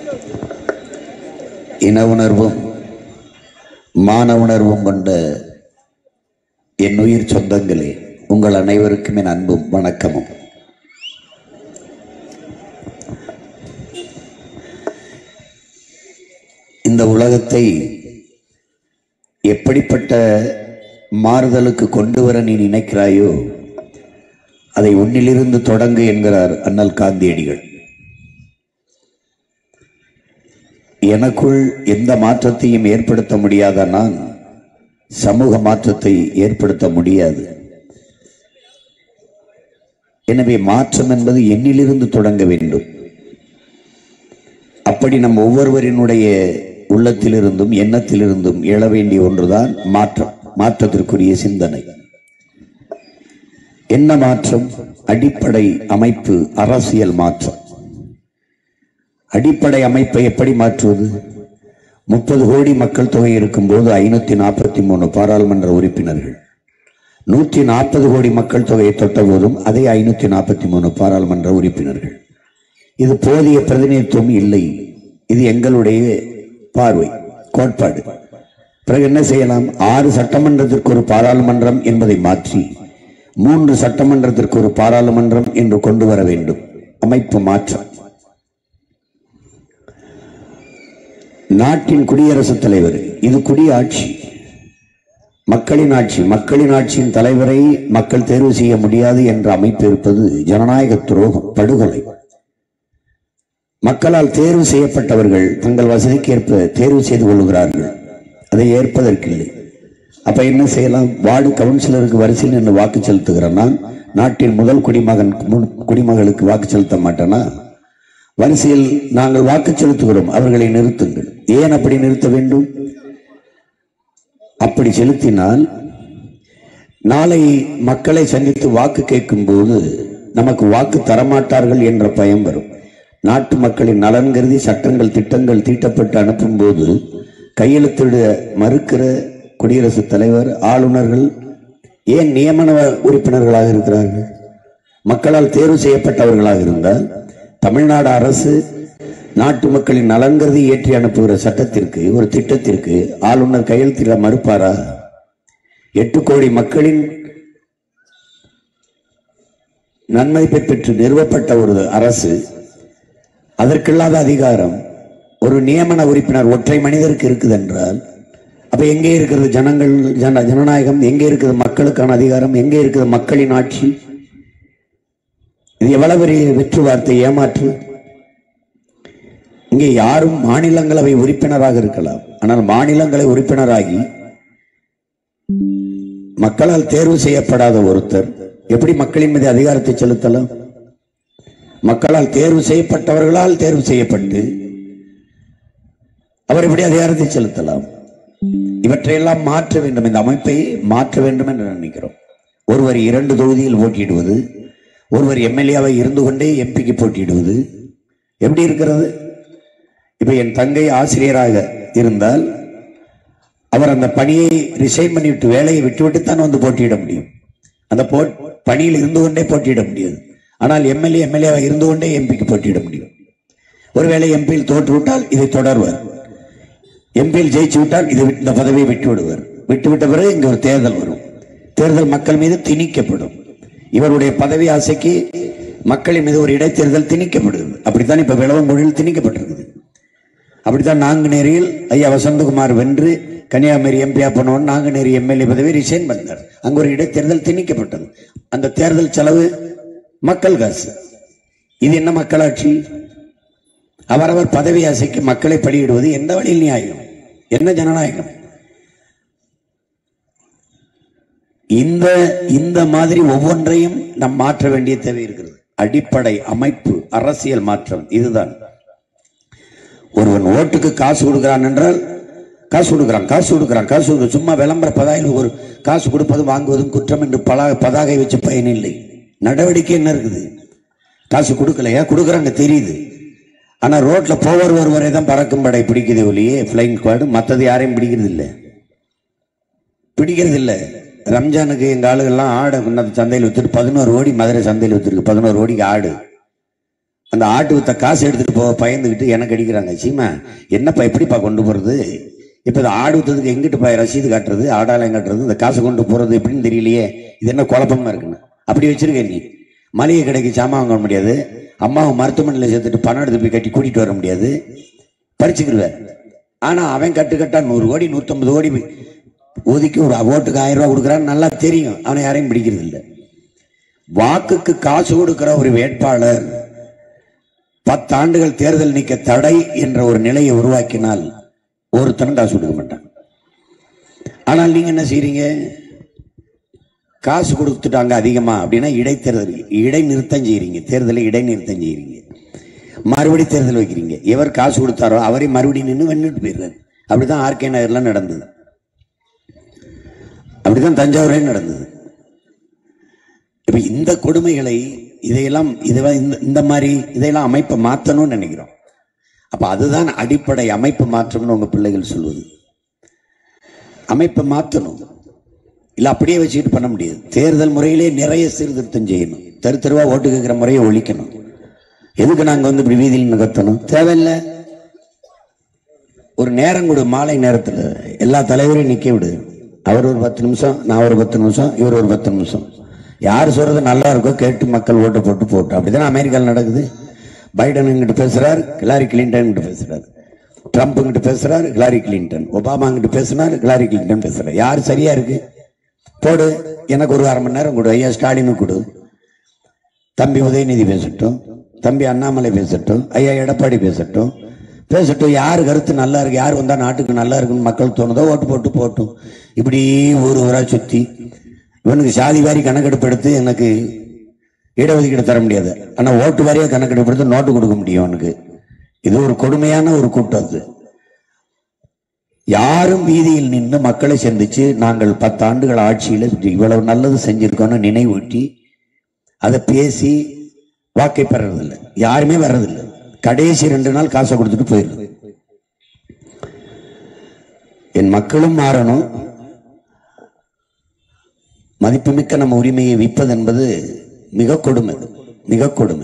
இன உணர்வும் மான உணர்வும் கொண்ட என் உயிர் சொந்தங்களே உங்கள் அனைவருக்கும் என் அன்பும் வணக்கமும் இந்த உலகத்தை எப்படிப்பட்ட மாறுதலுக்கு கொண்டு வர நீ நினைக்கிறாயோ அதை உன்னிலிருந்து தொடங்கு என்கிறார் அண்ணல் காந்தியடிகள் எனக்குள் எந்த மாற்றத்தையும் ஏற்படுத்த முடியாத நான் சமூக மாற்றத்தை ஏற்படுத்த முடியாது எனவே மாற்றம் என்பது என்னிலிருந்து தொடங்க வேண்டும் அப்படி நம் ஒவ்வொருவரினுடைய உள்ளத்திலிருந்தும் எண்ணத்திலிருந்தும் எழ வேண்டிய ஒன்றுதான் மாற்றம் மாற்றத்திற்குரிய சிந்தனை என்ன மாற்றம் அடிப்படை அமைப்பு அரசியல் மாற்றம் அடிப்படை அமைப்பை எப்படி மாற்றுவது முப்பது கோடி மக்கள் தொகை இருக்கும்போது ஐநூத்தி நாற்பத்தி மூணு பாராளுமன்ற உறுப்பினர்கள் நூற்றி நாற்பது கோடி மக்கள் தொகையை தொட்ட போதும் அதே ஐநூத்தி நாற்பத்தி மூணு பாராளுமன்ற உறுப்பினர்கள் இது போதிய பிரதிநிதித்துவம் இல்லை இது எங்களுடைய பார்வை கோட்பாடு பிறகு என்ன செய்யலாம் ஆறு சட்டமன்றத்திற்கு ஒரு பாராளுமன்றம் என்பதை மாற்றி மூன்று சட்டமன்றத்திற்கு ஒரு பாராளுமன்றம் என்று கொண்டு வர வேண்டும் அமைப்பு மாற்றம் நாட்டின் குடியரசுத் தலைவர் இது குடியாட்சி மக்களின் ஆட்சி மக்களின் ஆட்சியின் தலைவரை மக்கள் தேர்வு செய்ய முடியாது என்ற அமைப்பு இருப்பது ஜனநாயக துரோகம் படுகொலை மக்களால் தேர்வு செய்யப்பட்டவர்கள் தங்கள் வசதிக்கேற்ப தேர்வு செய்து கொள்கிறார்கள் அதை ஏற்பதற்கில்லை அப்ப என்ன செய்யலாம் வார்டு கவுன்சிலருக்கு வரிசையில் நின்று வாக்கு செலுத்துகிறேன் நான் நாட்டின் முதல் குடிமகன் மு- குடிமகளுக்கு வாக்கு செலுத்த மாட்டேனா வரிசையில் நாங்கள் வாக்கு செலுத்துகிறோம் அவர்களை நிறுத்துங்கள் ஏன் அப்படி நிறுத்த வேண்டும் அப்படி செலுத்தினால் நாளை மக்களை சந்தித்து வாக்கு கேட்கும் போது நமக்கு வாக்கு தரமாட்டார்கள் என்ற பயம் வரும் நாட்டு மக்களின் நலன் கருதி சட்டங்கள் திட்டங்கள் தீட்டப்பட்டு அனுப்பும் போது கையெழுத்திட மறுக்கிற குடியரசுத் தலைவர் ஆளுநர்கள் ஏன் நியமன உறுப்பினர்களாக இருக்கிறார்கள் மக்களால் தேர்வு செய்யப்பட்டவர்களாக இருந்தால் தமிழ்நாடு அரசு நாட்டு மக்களின் நலன் கருதி ஏற்றி அனுப்புகிற சட்டத்திற்கு ஒரு திட்டத்திற்கு ஆளுநர் கையெழுத்திட மறுப்பாரா எட்டு கோடி மக்களின் நன்மதிப்பை பெற்று நிறுவப்பட்ட ஒரு அரசு அதற்கில்லாத அதிகாரம் ஒரு நியமன உறுப்பினர் ஒற்றை மனிதருக்கு இருக்குது என்றால் அப்ப எங்கே இருக்கிறது ஜனங்கள் ஜன ஜனநாயகம் எங்கே இருக்குது மக்களுக்கான அதிகாரம் எங்கே இருக்குது மக்களின் ஆட்சி இது எவ்வளவு பெரிய வெற்று வார்த்தை ஏமாற்று இங்கே யாரும் மாநிலங்களவை உறுப்பினராக இருக்கலாம் ஆனால் மாநிலங்களவை உறுப்பினராகி மக்களால் தேர்வு செய்யப்படாத ஒருத்தர் எப்படி மக்களின் மீது அதிகாரத்தை செலுத்தலாம் மக்களால் தேர்வு செய்யப்பட்டவர்களால் தேர்வு செய்யப்பட்டு அவர் எப்படி அதிகாரத்தை செலுத்தலாம் இவற்றையெல்லாம் மாற்ற வேண்டும் இந்த அமைப்பை மாற்ற வேண்டும் என்று நினைக்கிறோம் ஒருவர் இரண்டு தொகுதியில் போட்டியிடுவது ஒருவர் எம்எல்ஏவை இருந்து கொண்டே எம்பிக்கு போட்டியிடுவது எப்படி இருக்கிறது இப்ப என் தங்கை ஆசிரியராக இருந்தால் அவர் அந்த பணியை ரிசைன் பண்ணிவிட்டு வேலையை விட்டுவிட்டு தான் வந்து போட்டியிட முடியும் அந்த போ பணியில் இருந்து கொண்டே போட்டியிட முடியாது ஆனால் எம்எல்ஏ எம்எல்ஏவாக இருந்து கொண்டே எம்பிக்கு போட்டியிட முடியும் ஒருவேளை எம்பியில் தோற்று விட்டால் இதை தொடர்வார் எம்பியில் ஜெயிச்சு விட்டால் இது இந்த பதவியை விட்டு விடுவார் விட்டு விட்ட பிறகு இங்க ஒரு தேர்தல் வரும் தேர்தல் மக்கள் மீது திணிக்கப்படும் இவருடைய பதவி ஆசைக்கு மக்களின் மீது ஒரு இடைத்தேர்தல் திணிக்கப்படுகிறது அப்படித்தான் இப்ப விளவங்கொழியில் திணிக்கப்பட்டிருக்குது அப்படித்தான் நாங்குநேரியில் ஐயா வசந்தகுமார் வென்று கன்னியாகுமரி எம்பியா போனவன் நாங்குநேரி எம்எல்ஏ பதவி ரிசைன் பண்ணார் அங்க ஒரு இடைத்தேர்தல் திணிக்கப்பட்டது அந்த தேர்தல் செலவு மக்கள் காசு இது என்ன மக்களாட்சி அவரவர் பதவி ஆசைக்கு மக்களை பலியிடுவது எந்த வழியில் நியாயம் என்ன ஜனநாயகம் இந்த இந்த மாதிரி ஒவ்வொன்றையும் நாம் மாற்ற வேண்டிய தேவை இருக்கிறது அடிப்படை அமைப்பு அரசியல் மாற்றம் இதுதான் ஒருவன் ஓட்டுக்கு காசு கொடுக்கிறான் என்றால் காசு கொடுக்கிறான் காசு கொடுக்கிறான் காசு கொடுக்க சும்மா விளம்பர பதாகையில் ஒரு காசு கொடுப்பதும் வாங்குவதும் குற்றம் என்று பல பதாகை வச்சு பயனில்லை நடவடிக்கை என்ன இருக்குது காசு கொடுக்கலையா கொடுக்குறாங்க தெரியுது ஆனா ரோட்ல போவர் ஒருவரை தான் பறக்கும் படை பிடிக்குது ஒழியே பிளைங் ஸ்குவாடு மத்தது யாரையும் பிடிக்கிறது இல்லை பிடிக்கிறது இல்லை ரம்ஜானுக்கு எங்க ஆளுகள்லாம் ஆடை கொண்டாந்து சந்தையில் வித்துட்டு பதினோரு கோடி மதுரை சந்தையில் வித்துருக்கு பதினோரு கோடிக்கு ஆடு அந்த ஆட்டு வித்த காசு எடுத்துட்டு போக பயந்துக்கிட்டு எனக்கு அடிக்கிறாங்க சீமா என்னப்பா எப்படிப்பா கொண்டு போறது இப்ப இந்த ஆடு வித்ததுக்கு எங்கிட்டு போய் ரசீது காட்டுறது ஆடாலயம் காட்டுறது இந்த காசு கொண்டு போறது எப்படின்னு தெரியலையே இது என்ன குழப்பமா இருக்குன்னு அப்படி வச்சிருக்க நீ மளிகை கடைக்கு சாமான் வாங்க முடியாது அம்மாவை மருத்துவமனையில் சேர்த்துட்டு பணம் எடுத்து போய் கட்டி கூட்டிட்டு வர முடியாது பறிச்சுக்கிடுவேன் ஆனா அவன் கட்டு கட்டா நூறு கோடி நூத்தம்பது கோடி ஒதுக்கி ஒரு ஓட்டுக்கு ஆயிரம் ரூபாய் கொடுக்குறான்னு நல்லா தெரியும் அவனை யாரையும் பிடிக்கிறது இல்லை வாக்குக்கு காசு கொடுக்கிற ஒரு வேட்பாளர் பத்தாண்டுகள் தேர்தல் நீக்க தடை என்ற ஒரு நிலையை உருவாக்கினால் ஒருத்தனும் காசு கொடுக்க மாட்டான் ஆனால் நீங்க என்ன செய்றீங்க காசு கொடுத்துட்டாங்க அதிகமா அப்படின்னா இடைத்தேர்தல் இடைநிறுத்தம் செய்றீங்க தேர்தலை இடைநிறுத்தம் செய்றீங்க மறுபடி தேர்தல் வைக்கிறீங்க எவர் காசு கொடுத்தாரோ அவரை மறுபடியும் நின்று வென்னுட்டு போயிடுறாரு அப்படிதான் ஆர்கே நகர்ல நடந்தது அப்படிதான் தஞ்சாவூர்ல நடந்தது இப்ப இந்த கொடுமைகளை இதையெல்லாம் இதுவா இந்த இந்த மாதிரி இதையெல்லாம் அமைப்பை மாத்தணும்னு நினைக்கிறோம் அப்ப அதுதான் அடிப்படை அமைப்பு மாற்றம்னு உங்க பிள்ளைகள் சொல்வது அமைப்பை மாத்தணும் இல்ல அப்படியே வச்சுக்கிட்டு பண்ண முடியாது தேர்தல் முறையிலே நிறைய சீர்திருத்தம் செய்யணும் தெரு தெருவா ஓட்டு கேட்கிற முறையை ஒழிக்கணும் எதுக்கு நாங்க வந்து இப்படி வீதியில் நின்னு கத்தணும் தேவையில்லை ஒரு நேரம் கொடு மாலை நேரத்துல எல்லா தலைவரையும் நிக்க விடு அவர் ஒரு பத்து நிமிஷம் நான் ஒரு பத்து நிமிஷம் இவர் ஒரு பத்து நிமிஷம் யார் சொல்றது நல்லா இருக்கோ கேட்டு மக்கள் ஓட்டு போட்டு போட்டு அப்படிதானே அமெரிக்காவில் நடக்குது பைடன் கிட்ட பேசுறார் ஹிலாரி கிளின்டன் கிட்ட பேசுறாரு ட்ரம்ப் கிட்ட பேசுறாரு ஹிலாரி கிளின்டன் ஒபாமா கிட்ட பேசுனார் ஹிலாரி கிளின்டன் பேசுறாரு யார் சரியா இருக்கு போடு எனக்கு ஒரு அரை மணி நேரம் கொடு ஐயா ஸ்டாலினுக்கு கொடு தம்பி உதயநிதி பேசட்டும் தம்பி அண்ணாமலை பேசட்டும் ஐயா எடப்பாடி பேசட்டும் பேசட்டும் யார் கருத்து நல்லா இருக்கு யார் வந்தா நாட்டுக்கு நல்லா இருக்குன்னு மக்கள் தோணுதோ ஓட்டு போட்டு போட்டும் இப்படி ஊர் ஊரா சுத்தி இவனுக்கு சாதி வாரி கணக்கெடுப்பு எடுத்து எனக்கு இடஒதுக்கீடு தர முடியாது ஆனா ஓட்டு வாரியா கணக்கெடுப்பு எடுத்து நோட்டு கொடுக்க முடியும் அவனுக்கு இது ஒரு கொடுமையான ஒரு கூட்டம் அது யாரும் வீதியில் நின்று மக்களை சந்திச்சு நாங்கள் பத்து ஆண்டுகள் ஆட்சியில இவ்வளவு நல்லது செஞ்சிருக்கோம்னு நினைவூட்டி அதை பேசி வாக்கை பெறறதில்லை யாருமே வர்றதில்லை கடைசி ரெண்டு நாள் காசை கொடுத்துட்டு போயிடுது என் மக்களும் மாறணும் மதிப்புமிக்க நம்ம உரிமையை விற்பது என்பது மிக கொடுமை மிக கொடுமை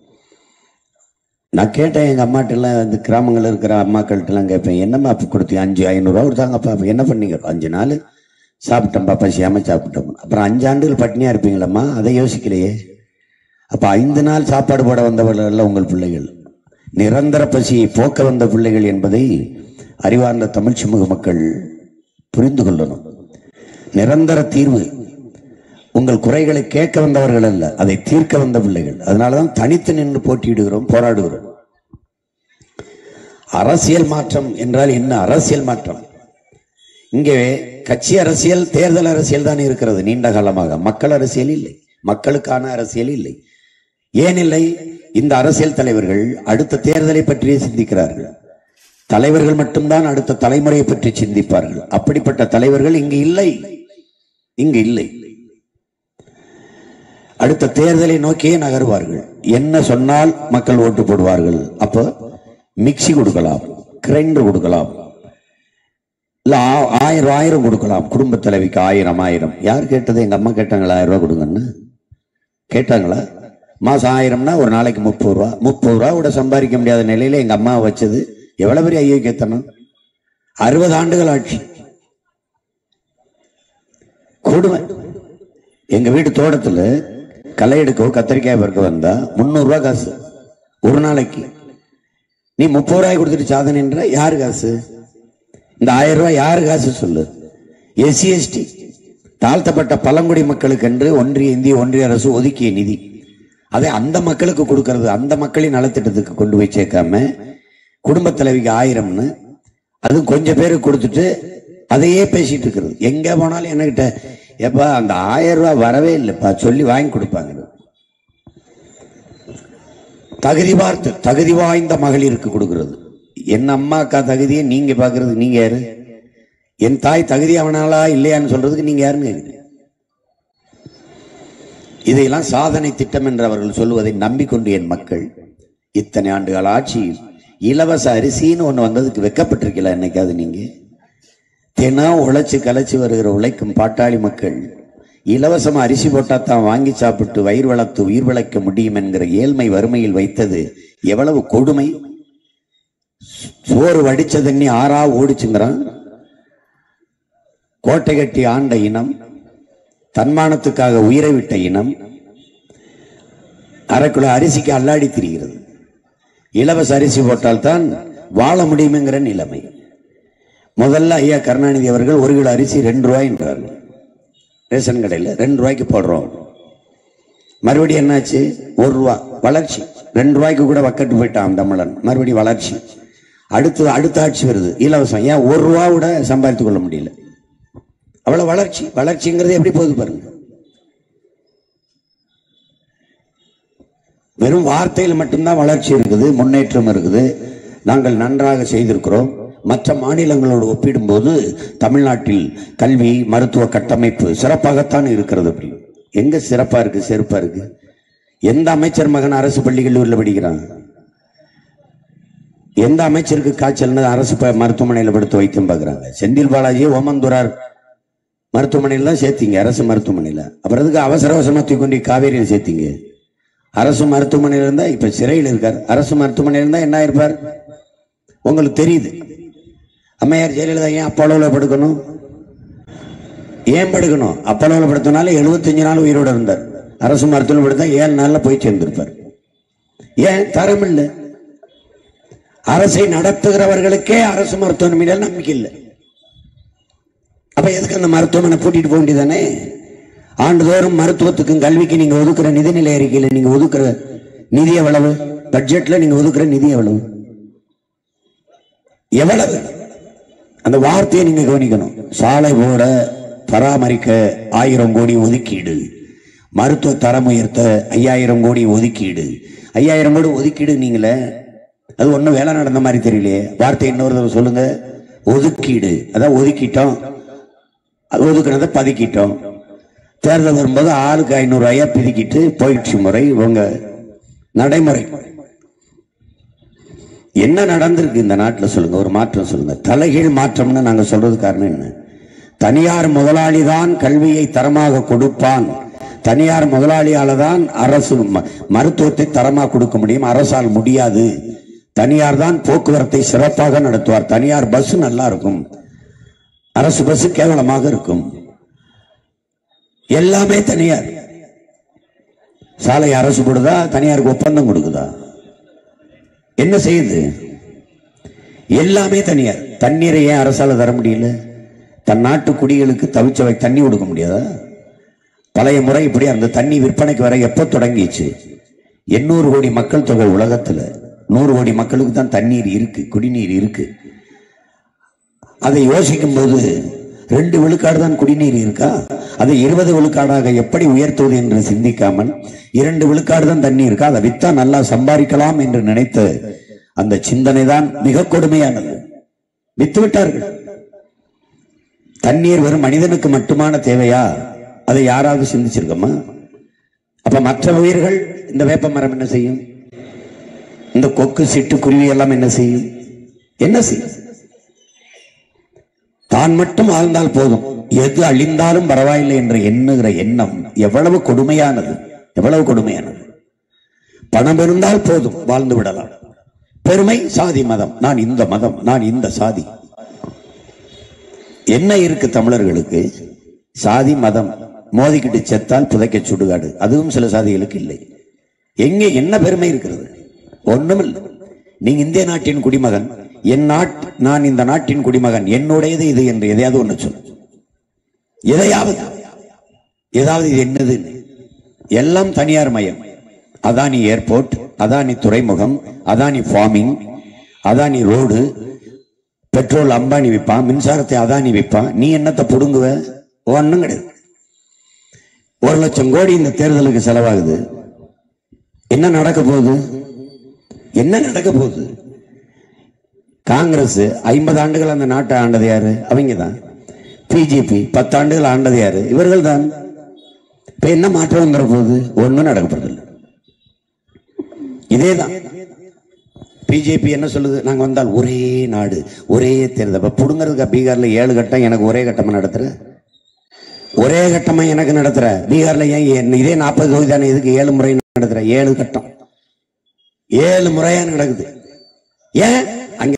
நான் கேட்டேன் எங்க அம்மாட்ட எல்லாம் இந்த கிராமங்கள்ல இருக்கிற அம்மாக்கள்ட்ட எல்லாம் கேட்பேன் என்னம்மா அப்ப கொடுத்தீங்க அஞ்சு ஐநூறுரூவா கொடுத்தாங்கப்பா அப்ப என்ன பண்ணீங்க அஞ்சு நாள் சாப்பிட்டோம்ப்பா பசியாம சாப்பிட்டோம் அப்புறம் அஞ்சு ஆண்டுகள் பட்னியா இருப்பீங்களம்மா அதை யோசிக்கலையே அப்ப ஐந்து நாள் சாப்பாடு போட வந்தவர்கள் அல்ல உங்கள் பிள்ளைகள் நிரந்தர பசியை போக்க வந்த பிள்ளைகள் என்பதை அறிவார்ந்த தமிழ் சமூக மக்கள் புரிந்து கொள்ளணும் நிரந்தர தீர்வு உங்கள் குறைகளை கேட்க வந்தவர்கள் அல்ல அதை தீர்க்க வந்த பிள்ளைகள் அதனாலதான் தனித்து நின்று போட்டியிடுகிறோம் போராடுகிறோம் அரசியல் மாற்றம் என்றால் என்ன அரசியல் மாற்றம் இங்கே கட்சி அரசியல் தேர்தல் அரசியல் தான் இருக்கிறது நீண்ட காலமாக மக்கள் அரசியல் இல்லை மக்களுக்கான அரசியல் இல்லை ஏன் இல்லை இந்த அரசியல் தலைவர்கள் அடுத்த தேர்தலை பற்றியே சிந்திக்கிறார்கள் தலைவர்கள் மட்டும்தான் அடுத்த தலைமுறையை பற்றி சிந்திப்பார்கள் அப்படிப்பட்ட தலைவர்கள் இங்கு இல்லை இங்கு இல்லை அடுத்த தேர்தலை நோக்கியே நகருவார்கள் என்ன சொன்னால் மக்கள் ஓட்டு போடுவார்கள் அப்போ மிக்சி கொடுக்கலாம் கிரைண்டர் கொடுக்கலாம் இல்ல ஆ- ஆயிரம் ஆயிரம் கொடுக்கலாம் குடும்ப தலைவிக்கு ஆயிரம் ஆயிரம் யார் கேட்டது எங்க அம்மா கேட்டாங்களா ஆயிரம் ரூபாய் கொடுங்கன்னு கேட்டாங்களா மாசம் ஆயிரம்னா ஒரு நாளைக்கு முப்பது ரூபா முப்பது ரூபா கூட சம்பாதிக்க முடியாத நிலையில எங்க அம்மா வச்சது எவ்வளவு பெரிய ஐயோக்கியத்தனம் அறுபது ஆண்டுகள் ஆட்சி கொடுமை எங்க வீட்டு தோட்டத்துல களை எடுக்கவோ கத்திரிக்காய் பறக்க வந்தா முந்நூறு ரூபாய் காசு ஒரு நாளைக்கு நீ முப்பது ரூபாய் கொடுத்துட்டு சாதனைன்ற யாரு காசு இந்த ஆயிரம் ரூபாய் யாரு காசு சொல்லு எஸ்சி எஸ்டி தாழ்த்தப்பட்ட பழங்குடி மக்களுக்கு என்று ஒன்றிய இந்திய ஒன்றிய அரசு ஒதுக்கிய நிதி அதை அந்த மக்களுக்கு கொடுக்கறது அந்த மக்களின் நலத்திட்டத்துக்கு கொண்டு போய் சேர்க்காம குடும்ப தலைவிக்கு ஆயிரம்னு அதுவும் கொஞ்சம் பேருக்கு கொடுத்துட்டு அதையே பேசிட்டு இருக்கிறது எங்க போனாலும் என்கிட்ட எப்பா அந்த ஆயிரம் ரூபாய் வரவே இல்லைப்பா சொல்லி வாங்கி கொடுப்பாங்க தகுதி பார்த்து தகுதி வாய்ந்த மகளிருக்கு கொடுக்கிறது என் அம்மா அக்கா தகுதியை நீங்க பாக்குறது நீங்க யாரு என் தாய் தகுதி அவனாலா இல்லையான்னு சொல்றதுக்கு நீங்க யாருன்னு கேக்குறீங்க இதையெல்லாம் சாதனை திட்டம் என்று அவர்கள் சொல்லுவதை நம்பிக்கொண்டு என் மக்கள் இத்தனை ஆண்டுகள் ஆட்சியில் இலவச அரிசின்னு ஒண்ணு வந்ததுக்கு வெக்கப்பட்டிருக்கல என்னைக்காவது நீங்க தினம் உழைச்சு கலைச்சு வருகிற உழைக்கும் பாட்டாளி மக்கள் இலவசமா அரிசி போட்டா தான் வாங்கி சாப்பிட்டு வயிறு வளர்த்து உயிர் வளர்க்க முடியும் என்கிற ஏழ்மை வறுமையில் வைத்தது எவ்வளவு கொடுமை சோறு வடிச்ச தண்ணி ஆறா ஓடிச்சுங்கிறான் கோட்டை கட்டி ஆண்ட இனம் தன்மானத்துக்காக உயிரை விட்ட இனம் அரைக்குள்ள அரிசிக்கு அல்லாடி திரிகிறது இலவச அரிசி போட்டால்தான் வாழ முடியுமெங்கிற நிலைமை முதல்ல ஐயா கருணாநிதி அவர்கள் ஒரு கிலோ அரிசி ரெண்டு ரூபாய் என்றார்கள் ரேஷன் கடையில் ரெண்டு ரூபாய்க்கு போடுறோம் மறுபடியும் என்னாச்சு ஒரு ரூபா வளர்ச்சி ரெண்டு ரூபாய்க்கு கூட வக்கட்டு போயிட்டான் தமிழன் மறுபடியும் வளர்ச்சி அடுத்து அடுத்த ஆட்சி வருது இலவசம் ஏன் ஒரு ரூபா கூட சம்பாதித்துக் கொள்ள முடியல அவ்வளவு வளர்ச்சி வளர்ச்சிங்கிறது எப்படி போகுது பாருங்க வெறும் வார்த்தையில் மட்டும்தான் வளர்ச்சி இருக்குது முன்னேற்றம் இருக்குது நாங்கள் நன்றாக செய்திருக்கிறோம் மற்ற மாநிலங்களோடு ஒப்பிடும்போது தமிழ்நாட்டில் கல்வி மருத்துவ கட்டமைப்பு சிறப்பாகத்தான் இருக்கிறது அப்படி எங்க சிறப்பா இருக்கு செருப்பா இருக்கு எந்த அமைச்சர் மகன் அரசு பள்ளி கல்லூரியில் படிக்கிறான் எந்த அமைச்சருக்கு காய்ச்சல்னு அரசு ப- மருத்துவமனையில் படுத்து வைத்தியம் பார்க்கறாங்க செந்தில் பாலாஜி ஓமந்துரார் மருத்துவமனையில் தான் சேர்த்தீங்க அரசு மருத்துவமனையில் அப்புறம் எதுக்கு அவசர அவசரமா தூக்கி காவேரியில் சேர்த்தீங்க அரசு மருத்துவமனையில் இருந்தா இப்ப சிறையில் இருக்கார் அரசு மருத்துவமனையில் இருந்தா என்ன இருப்பார் உங்களுக்கு தெரியுது அம்மையார் ஜெயலலிதா ஏன் அப்பளவில் படுக்கணும் ஏன் படுக்கணும் அப்பளவில் படுத்தனால 75 நாள் உயிரோட இருந்தார் அரசு மருத்துவமனை படுத்தா ஏழு நாள்ல போய் சேர்ந்திருப்பார் ஏன் தரம் இல்லை அரசை நடத்துகிறவர்களுக்கே அரசு மருத்துவமனை நம்பிக்கை இல்லை அப்ப எதுக்கு அந்த மருத்துவமனை பூட்டிட்டு போக வேண்டியதானே ஆண்டுதோறும் மருத்துவத்துக்கும் கல்விக்கு நீங்க ஒதுக்குற நிதிநிலை அறிக்கையில நீங்க ஒதுக்குற நிதி எவ்வளவு பட்ஜெட்ல நீங்க ஒதுக்குற நிதி எவ்வளவு எவ்வளவு அந்த வார்த்தையை நீங்க கவனிக்கணும் சாலை போட பராமரிக்க ஆயிரம் கோடி ஒதுக்கீடு மருத்துவ தரம் உயர்த்த ஐயாயிரம் கோடி ஒதுக்கீடு ஐயாயிரம் கோடி ஒதுக்கீடு நீங்களே அது ஒன்றும் வேலை நடந்த மாதிரி தெரியலையே வார்த்தை இன்னொரு தடவை சொல்லுங்க ஒதுக்கீடு அதான் ஒதுக்கிட்டோம் அது ஒதுக்குனதை பதுக்கிட்டோம் தேர்தல் வரும்போது ஆளுக்கு ஐநூறு ஐயா பிதுக்கிட்டு போயிடுச்சு முறை உங்க நடைமுறை என்ன நடந்திருக்கு இந்த நாட்டுல சொல்லுங்க ஒரு மாற்றம் சொல்லுங்க தலைகீழ் மாற்றம்னு நாங்க சொல்றது காரணம் என்ன தனியார் முதலாளி தான் கல்வியை தரமாக கொடுப்பான் தனியார் முதலாளியால தான் அரசு ம- மருத்துவத்தை தரமாக கொடுக்க முடியும் அரசால் முடியாது தனியார் தான் போக்குவரத்தை சிறப்பாக நடத்துவார் தனியார் பஸ் நல்லா இருக்கும் அரசு பஸ் கேவலமாக இருக்கும் எல்லாமே தனியார் சாலை அரசு கொடுதா தனியாருக்கு ஒப்பந்தம் கொடுக்குதா என்ன செய்யுது எல்லாமே தனியார் தண்ணீரை ஏன் அரசால தர முடியல தன் நாட்டு குடிகளுக்கு தவிச்சவை தண்ணி கொடுக்க முடியாதா பழைய முறை இப்படி அந்த தண்ணி விற்பனைக்கு வர எப்ப தொடங்கிச்சு எண்ணூறு கோடி மக்கள் தொகை உலகத்துல நூறு கோடி மக்களுக்கு தான் தண்ணீர் இருக்கு குடிநீர் இருக்கு அதை யோசிக்கும் போது ரெண்டு விழுக்காடு தான் குடிநீர் இருக்கா அதை இருபது விழுக்காடாக எப்படி உயர்த்துவது என்று சிந்திக்காமல் இரண்டு விழுக்காடு தான் தண்ணி இருக்கா அதை வித்தா நல்லா சம்பாதிக்கலாம் என்று நினைத்த அந்த சிந்தனை தான் மிக கொடுமையானது வித்து விட்டார்கள் தண்ணீர் வெறும் மனிதனுக்கு மட்டுமான தேவையா அதை யாராவது சிந்திச்சிருக்கோமா அப்ப மற்ற உயிர்கள் இந்த வேப்ப மரம் என்ன செய்யும் இந்த கொக்கு சிட்டு குருவி எல்லாம் என்ன செய்யும் என்ன செய்யும் தான் மட்டும் வாழ்ந்தால் போதும் எது அழிந்தாலும் பரவாயில்லை என்று எண்ணுகிற எண்ணம் எவ்வளவு கொடுமையானது எவ்வளவு கொடுமையானது பணம் இருந்தால் போதும் வாழ்ந்து விடலாம் பெருமை சாதி மதம் நான் இந்த மதம் நான் இந்த சாதி என்ன இருக்கு தமிழர்களுக்கு சாதி மதம் மோதிக்கிட்டு செத்தால் புதைக்க சுடுகாடு அதுவும் சில சாதிகளுக்கு இல்லை எங்கே என்ன பெருமை இருக்கிறது ஒண்ணுமில்லை நீங்க இந்திய நாட்டின் குடிமகன் என் நாட் நான் இந்த நாட்டின் குடிமகன் என்னுடையது இது என்று எதையாவது ஒண்ணு சொல்லு எதையாவது ஏதாவது இது என்னது எல்லாம் தனியார் மயம் அதானி ஏர்போர்ட் அதானி துறைமுகம் Adani farming Adani road petrol Ambani விற்பான் மின்சாரத்தை அதானி விற்பான் நீ என்னத்தை புடுங்குவ ஒன்றும் கிடையாது ஒரு லட்சம் கோடி இந்த தேர்தலுக்கு செலவாகுது என்ன நடக்க போகுது என்ன நடக்க போகுது காங்கிரஸ் ஐம்பது ஆண்டுகள் அந்த நாட்டை ஆண்டது யாரு அவங்க தான் பிஜேபி பத்து ஆண்டுகள் ஆண்டது யாரு இவர்கள் தான் இப்ப என்ன மாற்றம் வந்துட போகுது ஒண்ணும் நடக்க போறதில்லை இதேதான் பிஜேபி என்ன சொல்லுது நாங்க வந்தால் ஒரே நாடு ஒரே தேர்தல் அப்ப புடுங்கிறதுக்கு பீகார்ல ஏழு கட்டம் எனக்கு ஒரே கட்டமா நடத்துற ஒரே கட்டமா எனக்கு நடத்துற பீகார்ல ஏன் ஏன் இதே நாற்பது தொகுதி தானே இதுக்கு ஏழு முறை நடத்துற ஏழு கட்டம் ஏழு முறையா நடக்குது ஏன் அங்க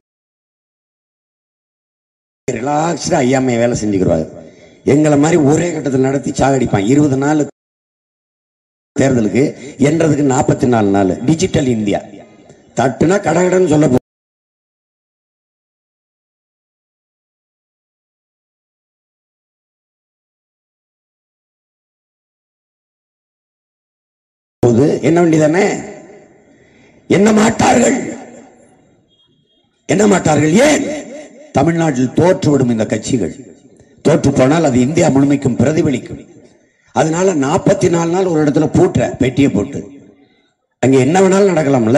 ரிலாக்ஸ்டா ஐயாமைய வேலை செஞ்சுக்கிறாங்க எங்களை மாதிரி ஒரே கட்டத்தில் நடத்தி சாகடிப்பான் இருபது நாள் தேர்தலுக்கு என்றதுக்கு நாற்பத்தி நாலு நாள் டிஜிட்டல் இந்தியா தட்டுனா கடகடன்னு சொல்ல போ- போகுது என்ன வேண்டியதானே என்ன மாட்டார்கள் என்ன மாட்டார்கள் ஏன் தமிழ்நாட்டில் தோற்றுவிடும் இந்த கட்சிகள் தோற்று போனால் அது இந்தியா முழுமைக்கும் பிரதிபலிக்கும் அதனால நாற்பத்தி நாலு நாள் ஒரு இடத்துல பூட்டுற பெட்டியை போட்டு அங்க என்ன வேணாலும் நடக்கலாம்ல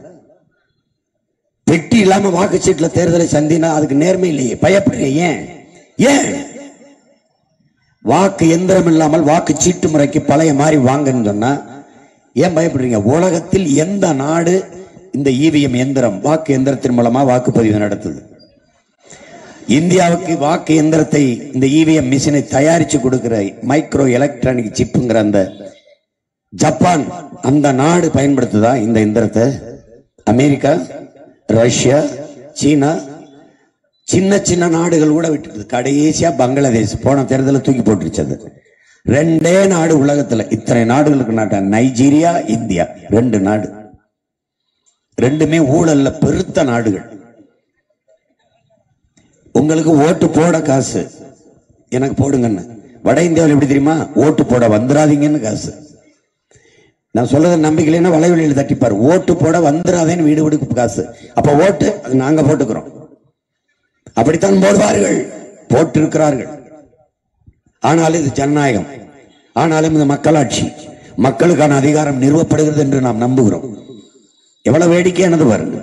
பெட்டி இல்லாம வாக்குச்சீட்டுல தேர்தலை சந்தினா அதுக்கு நேர்மை இல்லையே பயப்படுறீங்க ஏன் ஏன் வாக்கு எந்திரம் இல்லாமல் வாக்கு சீட்டு முறைக்கு பழைய மாதிரி வாங்கன்னு சொன்னா ஏன் பயப்படுறீங்க உலகத்தில் எந்த நாடு இந்த இவிஎம் எந்திரம் வாக்கு எந்திரத்தின் மூலமா வாக்குப்பதிவு நடத்துது இந்தியாவுக்கு வாக்கு எந்திரத்தை இந்த இவிஎம் மிஷினை தயாரிச்சு கொடுக்கிற மைக்ரோ எலக்ட்ரானிக் சிப்புங்கிற அந்த ஜப்பான் அந்த நாடு பயன்படுத்துதா இந்த எந்திரத்தை அமெரிக்கா ரஷ்யா சீனா சின்ன சின்ன நாடுகள் கூட விட்டுருது கடைசியா பங்களாதேஷ் போன தேர்தலில் தூக்கி போட்டுருச்சு அது ரெண்டே நாடு உலகத்துல இத்தனை நாடுகளுக்கு நாட்டா நைஜீரியா இந்தியா ரெண்டு நாடு ரெண்டுமே ஊழல்ல பெருத்த நாடுகள் உங்களுக்கு ஓட்டு போட காசு எனக்கு போடுங்கன்னு வட இந்தியாவில் எப்படி தெரியுமா ஓட்டு போட வந்துடாதீங்கன்னு காசு நான் சொல்றத நம்பிக்கையினா வலைவெளியில் தட்டிப்பார் ஓட்டு போட வந்துடாதேன்னு வீடு வீடுக்கு காசு அப்ப ஓட்டு அது நாங்க போட்டுக்கிறோம் அப்படித்தான் போடுவார்கள் போட்டிருக்கிறார்கள் ஆனாலும் இது ஜனநாயகம் ஆனாலும் இது மக்களாட்சி மக்களுக்கான அதிகாரம் நிறுவப்படுகிறது என்று நாம் நம்புகிறோம் எவ்வளவு வேடிக்கையானது பாருங்க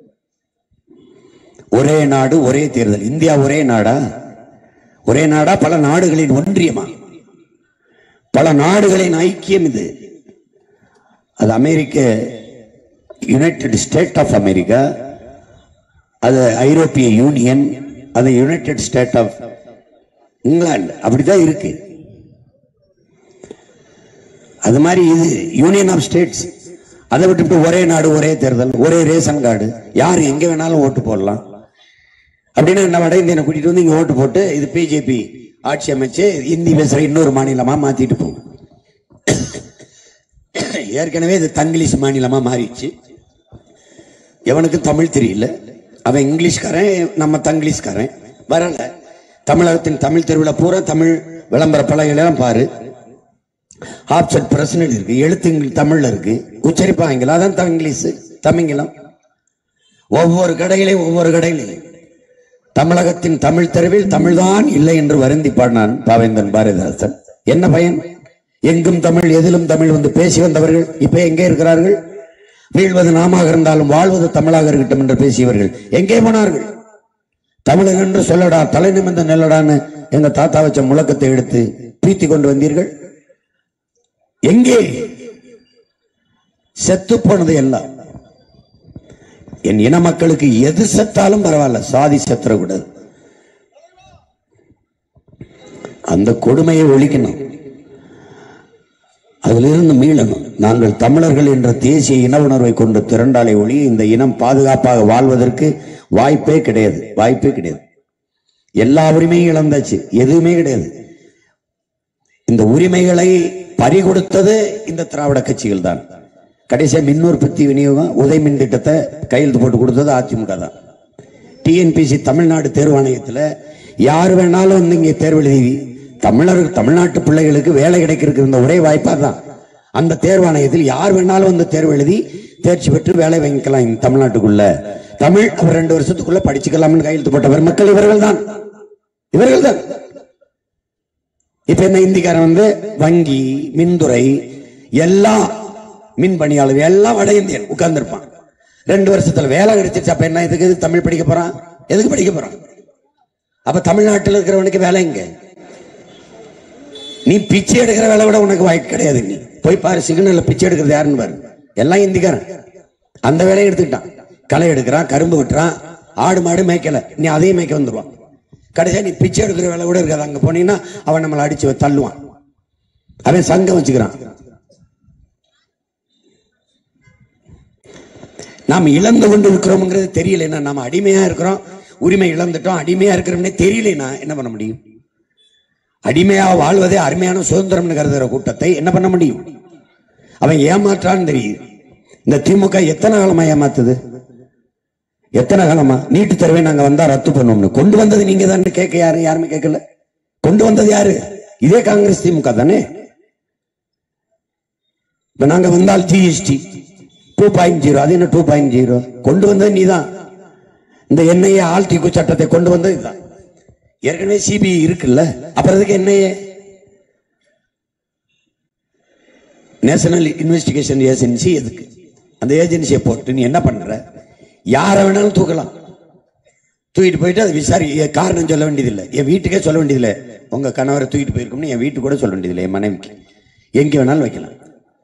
ஒரே நாடு ஒரே தேர்தல் இந்தியா ஒரே நாடா ஒரே நாடா பல நாடுகளின் ஒன்றியமா பல நாடுகளின் ஐக்கியம் இது அது அமெரிக்க யுனைடெட் ஸ்டேட் ஆஃப் அமெரிக்கா அது ஐரோப்பிய யூனியன் அது யுனைடெட் ஸ்டேட் ஆஃப் இங்கிலாந்து அப்படிதான் இருக்கு அது மாதிரி இது யூனியன் ஆஃப் ஸ்டேட்ஸ் அதை விட்டுவிட்டு ஒரே நாடு ஒரே தேர்தல் ஒரே ரேஷன் கார்டு யார் எங்க வேணாலும் ஓட்டு போடலாம் அப்படின்னு என்ன வட இந்தியனை கூட்டிட்டு வந்து இங்க ஓட்டு போட்டு இது பிஜேபி ஆட்சி அமைச்சு இந்தி பேசுற இன்னொரு மாநிலமா மாத்திட்டு போகும் ஏற்கனவே இது தங்கிலீஷ் மாநிலமா மாறிடுச்சு எவனுக்கு தமிழ் தெரியல அவன் இங்கிலீஷ்காரன் நம்ம தங்கிலீஷ்காரன் வரல தமிழகத்தின் தமிழ் திருவிழா பூரா தமிழ் விளம்பர பலகையெல்லாம் பாரு ஆப்செட் பிரசனல் இருக்கு எழுத்து இங்கிலீஷ் தமிழ்ல இருக்கு உச்சரிப்பு ஆங்கிலம் அதான் தங்கிலீஷ் தமிங்கிலம் ஒவ்வொரு கடையிலையும் ஒவ்வொரு கடையிலையும் தமிழகத்தின் தமிழ் தெருவில் தமிழ்தான் இல்லை என்று வருந்தி பாடினான் பாவேந்தன் பாரதிதாசன் என்ன பயன் எங்கும் தமிழ் எதிலும் தமிழ் வந்து பேசி வந்தவர்கள் இப்ப எங்கே இருக்கிறார்கள் வீழ்வது நாமாக இருந்தாலும் வாழ்வது தமிழாக இருக்கட்டும் என்று பேசியவர்கள் எங்கே போனார்கள் தமிழன் என்று சொல்லடா தலை நிமிர்ந்த நெல்லடான்னு எங்க தாத்தா வச்ச முழக்கத்தை எடுத்து பீத்தி கொண்டு வந்தீர்கள் எங்கே செத்து போனது எல்லாம் என் இன மக்களுக்கு எது செத்தாலும் பரவாயில்ல சாதி செத்துறக்கூடாது அந்த கொடுமையை ஒழிக்கணும் அதிலிருந்து மீளணும் நாங்கள் தமிழர்கள் என்ற தேசிய இன உணர்வை கொண்டு திரண்டாலே ஒளி இந்த இனம் பாதுகாப்பாக வாழ்வதற்கு வாய்ப்பே கிடையாது வாய்ப்பே கிடையாது எல்லா உரிமையும் இழந்தாச்சு எதுவுமே கிடையாது இந்த உரிமைகளை பறிகொடுத்தது இந்த திராவிட கட்சிகள் தான் கடைசியா மின் உற்பத்தி விநியோகம் உதய மின் திட்டத்தை கையெழுத்து போட்டு கொடுத்தது அதிமுக தான் டிஎன்பிசி தமிழ்நாடு தேர்வாணையத்துல யார் வேணாலும் வந்து இங்க தேர்வு எழுதி தமிழர் தமிழ்நாட்டு பிள்ளைகளுக்கு வேலை கிடைக்கிறதுக்கு இருந்த ஒரே வாய்ப்பா தான் அந்த தேர்வாணையத்தில் யார் வேணாலும் வந்து தேர்வு எழுதி தேர்ச்சி பெற்று வேலை வாங்கிக்கலாம் இந்த தமிழ்நாட்டுக்குள்ள தமிழ் அவர் ரெண்டு வருஷத்துக்குள்ள படிச்சுக்கலாம்னு கையெழுத்து போட்டவர் மக்கள் இவர்கள் தான் இவர்கள் தான் இப்ப என்ன இந்திக்காரன் வந்து வங்கி மின்துறை எல்லா மின் பணியாளர் எல்லாம் வட இந்தியன் உட்கார்ந்துருப்பான் ரெண்டு வருஷத்துல வேலை கிடைச்சிருச்சு அப்ப என்ன இதுக்கு எதுக்கு தமிழ் படிக்க போறான் எதுக்கு படிக்க போறான் அப்ப தமிழ்நாட்டில் இருக்கிறவனுக்கு வேலை எங்க நீ பிச்சை எடுக்கிற வேலை விட உனக்கு வாய்ப்பு கிடையாது நீ போய் பாரு சிக்னல்ல பிச்சை எடுக்கிறது யாருன்னு பாரு எல்லாம் இந்திக்காரன் அந்த வேலையை எடுத்துக்கிட்டான் களை எடுக்கிறான் கரும்பு வெட்டுறான் ஆடு மாடு மேய்க்கல நீ அதையும் மேய்க்க வந்துருவான் கடைசியா நீ பிச்சை எடுக்கிற வேலை கூட இருக்காது அங்க போனீங்கன்னா அவன் நம்மளை அடிச்சு தள்ளுவான் அவன் சங்கம் வச்சுக்கிறான் நாம் இழந்து கொண்டு இருக்கிறோம்ங்கிறது தெரியலன்னா நாம அடிமையா இருக்கிறோம் உரிமை இழந்துட்டோம் அடிமையா இருக்கிறோம்னே தெரியலனா என்ன பண்ண முடியும் அடிமையா வாழ்வதே அருமையான சுதந்திரம்னு கருதுகிற கூட்டத்தை என்ன பண்ண முடியும் அவன் ஏமாற்றான்னு தெரியுது இந்த திமுக எத்தனை காலமா ஏமாத்துது எத்தனை காலமா நீட்டு தேர்வை நாங்க வந்தா ரத்து பண்ணுவோம்னு கொண்டு வந்தது நீங்க தான் கேட்க யாரு யாருமே கேட்கல கொண்டு வந்தது யாரு இதே காங்கிரஸ் திமுக தானே இப்ப நாங்க வந்தால் ஜிஎஸ்டி டூ பாயிண்ட் ஜீரோ அது என்ன டூ பாயிண்ட் ஜீரோ கொண்டு வந்தது நீதான் இந்த என்ஐஏ ஆல்டிகு சட்டத்தை கொண்டு வந்தது இதுதான் ஏற்கனவே சிபிஐ இருக்குல்ல அப்புறம் அதுக்கு என்ஐஏ நேஷனல் இன்வெஸ்டிகேஷன் ஏஜென்சி எதுக்கு அந்த ஏஜென்சியை போட்டு நீ என்ன பண்ற யாரை வேணாலும் தூக்கலாம் தூக்கிட்டு போயிட்டு அது விசாரி என் காரணம் சொல்ல வேண்டியதில்லை என் வீட்டுக்கே சொல்ல வேண்டியதில்லை உங்க கணவரை தூக்கிட்டு போயிருக்கோம்னு என் வீட்டுக்கு கூட சொல்ல வேண்டியதில்லை என் மனைவிக்கு எங்கே வேணாலும் வைக்கலாம்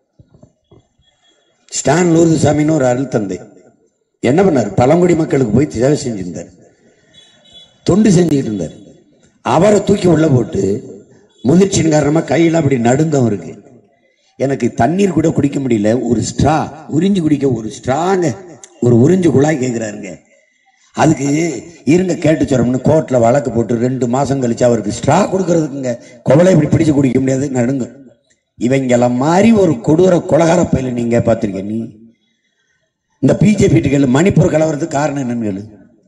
ஸ்டான் லூர்துசாமின்னு ஒரு அருள் தந்தை என்ன பண்ணார் பழங்குடி மக்களுக்கு போய் சேவை செஞ்சிருந்தார் தொண்டு செஞ்சுக்கிட்டு இருந்தார் அவரை தூக்கி உள்ள போட்டு முதிர்ச்சியின் காரணமா கையெல்லாம் அப்படி நடுங்கம் இருக்கு எனக்கு தண்ணீர் கூட குடிக்க முடியல ஒரு ஸ்ட்ரா உறிஞ்சு குடிக்க ஒரு ஸ்ட்ராங்க ஒரு உறிஞ்சு குழாய் கேட்கிறாருங்க அதுக்கு இருங்க கேட்டு சொல்றோம்னு கோர்ட்ல வழக்கு போட்டு ரெண்டு மாசம் கழிச்சு அவருக்கு ஸ்ட்ரா கொடுக்கறதுக்குங்க குவளை இப்படி பிடிச்சு குடிக்க முடியாது நடுங்க இவங்கள மாதிரி ஒரு கொடூர கொலகார பயில நீங்க பாத்திருக்க நீ இந்த பிஜேபி கேளு மணிப்பூர் கலவரத்துக்கு காரணம் என்னன்னு கேளு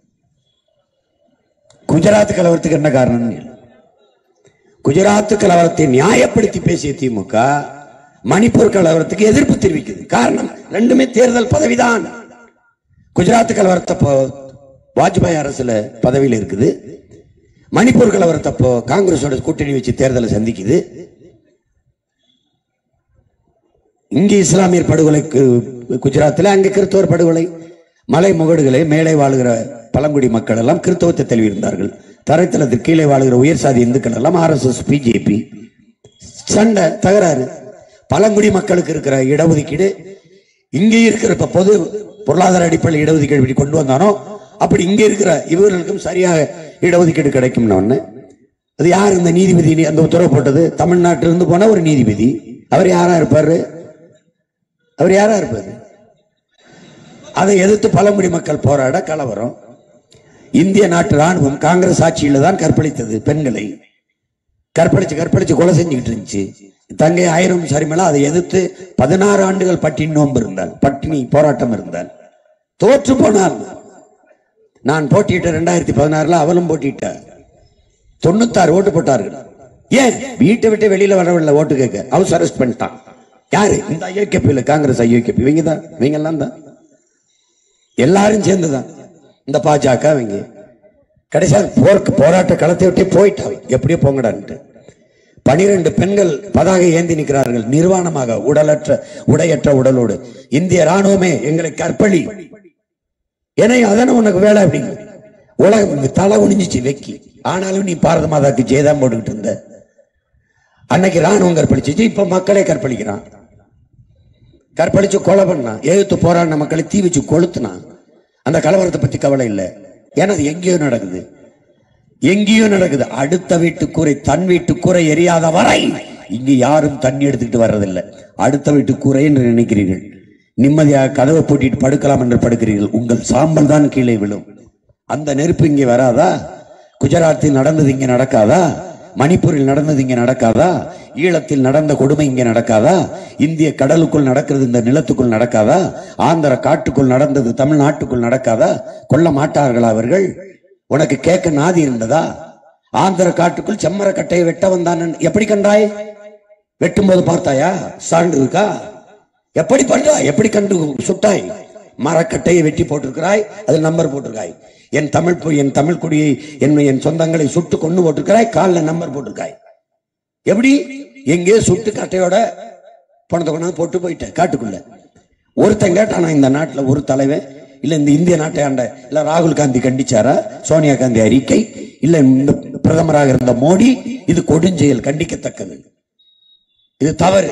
குஜராத் கலவரத்துக்கு என்ன காரணம்னு கேளு குஜராத் கலவரத்தை நியாயப்படுத்தி பேசிய திமுக மணிப்பூர் கலவரத்துக்கு எதிர்ப்பு தெரிவிக்குது காரணம் ரெண்டுமே தேர்தல் பதவிதான் குஜராத் கலவரத்தப்போ வாஜ்பாய் அரசுல பதவியில் இருக்குது மணிப்பூர் கலவரத்தப்போ காங்கிரஸோட கூட்டணி வச்சு தேர்தலை சந்திக்குது இங்கே இஸ்லாமியர் படுகொலைக்கு குஜராத்தில் அங்கே கிறிஸ்தவர் படுகொலை மலை முகடுகளை மேலே வாழுகிற பழங்குடி மக்கள் எல்லாம் கிறிஸ்தவத்தை தழுவியிருந்தார்கள் தரைத்தளத்தில் கீழே வாழுகிற உயர் சாதி இந்துக்கள் எல்லாம் ஆர்எஸ்எஸ் பிஜேபி சண்டை தகராறு பழங்குடி மக்களுக்கு இருக்கிற இடஒதுக்கீடு இங்கே இருக்கிற இப்ப பொது பொருளாதார அடிப்படையில் இடஒதுக்கீடு இப்படி கொண்டு வந்தானோ அப்படி இங்கே இருக்கிற இவர்களுக்கும் சரியாக இடஒதுக்கீடு கிடைக்கும்னு ஒண்ணு அது யார் இந்த நீதிபதி அந்த உத்தரவு போட்டது தமிழ்நாட்டிலிருந்து போன ஒரு நீதிபதி அவர் யாரா இருப்பாரு அவர் யாரா இருப்பாரு அதை எதிர்த்து பழங்குடி மக்கள் போராட கலவரம் இந்திய நாட்டு ராணுவம் காங்கிரஸ் ஆட்சியில தான் கற்பழித்தது பெண்களை கற்பழிச்சு கற்பழிச்சு கொலை செஞ்சுக்கிட்டு இருந்துச்சு தங்கை ஆயிரம் சரிமலா அதை எதிர்த்து பதினாறு ஆண்டுகள் பட்டினி நோன்பு இருந்தால் பட்டினி போராட்டம் இருந்தால் தோற்று போனார் நான் போட்டியிட்ட ரெண்டாயிரத்தி பதினாறுல அவளும் போட்டியிட்ட தொண்ணூத்தாறு ஓட்டு போட்டார்கள் ஏன் வீட்டை விட்டு வெளியில வரவில்லை ஓட்டு கேட்க ஹவுஸ் அரெஸ்ட் பண்ணிட்டான் யாரு இந்த ஐயோகேபியில காங்கிரஸ் ஐயோகேபி இவங்க தான் இவங்க எல்லாம் தான் எல்லாரும் சேர்ந்துதான் இந்த பாஜக அவங்க கடைசியா போர்க்கு போராட்ட களத்தை விட்டே போயிட்டாங்க எப்படியோ போங்கடான்ட்டு பனிரெண்டு பெண்கள் பதாகை ஏந்தி நிற்கிறார்கள் நிர்வாணமாக உடலற்ற உடையற்ற உடலோடு இந்திய ராணுவமே எங்களை கற்பழி ஏன்னா அதானே உனக்கு வேலை அப்படிங்க உலகம் இங்க தலை குனிஞ்சிச்சு வெக்கி ஆனாலும் நீ பாரத மாதாக்கு ஜெயதான் போட்டுக்கிட்டு இருந்த அன்னைக்கு ராணுவம் கற்பழிச்சிச்சு இப்ப மக்களே கற்பழிக்கிறான் கற்பழிச்சு கொலை பண்ணான் எதிர்த்து போராடின மக்களை தீ வச்சு கொளுத்துனான் அந்த கலவரத்தை பத்தி கவலை இல்லை ஏன்னா அது எங்கேயோ நடக்குது எங்கேயோ நடக்குது அடுத்த வீட்டு கூரை தன் வீட்டு கூரை எரியாத வரை இங்கு யாரும் தண்ணி எடுத்துக்கிட்டு வர்றதில்லை அடுத்த வீட்டு கூரை என்று நினைக்கிறீர்கள் நிம்மதியாக கதவை பூட்டிட்டு படுக்கலாம் என்று படுக்கிறீர்கள் உங்கள் சாம்பல் தான் கீழே விழும் அந்த நெருப்பு இங்கே வராதா குஜராத்தில் நடந்தது இங்கே நடக்காதா மணிப்பூரில் நடந்தது இங்கே நடக்காதா ஈழத்தில் நடந்த கொடுமை இங்கே நடக்காதா இந்திய கடலுக்குள் நடக்கிறது இந்த நிலத்துக்குள் நடக்காதா ஆந்திர காட்டுக்குள் நடந்தது தமிழ்நாட்டுக்குள் நடக்காதா கொல்ல மாட்டார்களா அவர்கள் உனக்கு கேட்க நாதி இருந்ததா ஆந்திர காட்டுக்குள் செம்மர கட்டையை வெட்ட வந்தான் எப்படி கண்டாய் வெட்டும் போது பார்த்தாயா சான்று இருக்கா எப்படி பண்றா எப்படி கண்டு சுட்டாய் மரக்கட்டையை வெட்டி போட்டிருக்கிறாய் அதில் நம்பர் போட்டிருக்காய் என் தமிழ் பொ- என் தமிழ் குடியை என் என் சொந்தங்களை சுட்டு கொண்டு போட்டிருக்கிறாய் காலில் நம்பர் போட்டிருக்காய் எப்படி எங்கேயோ சுட்டு கட்டையோட பணத்தை கொண்டாந்து போட்டு போயிட்டேன் காட்டுக்குள்ள ஒருத்தன் கேட்டானா இந்த நாட்டுல ஒரு தலைவன் இல்ல இந்த இந்திய நாட்டை ஆண்ட இல்ல ராகுல் காந்தி கண்டிச்சாரா சோனியா காந்தி அறிக்கை இல்ல இந்த பிரதமராக இருந்த மோடி இது கொடுஞ்செயல் கண்டிக்கத்தக்கது இது தவறு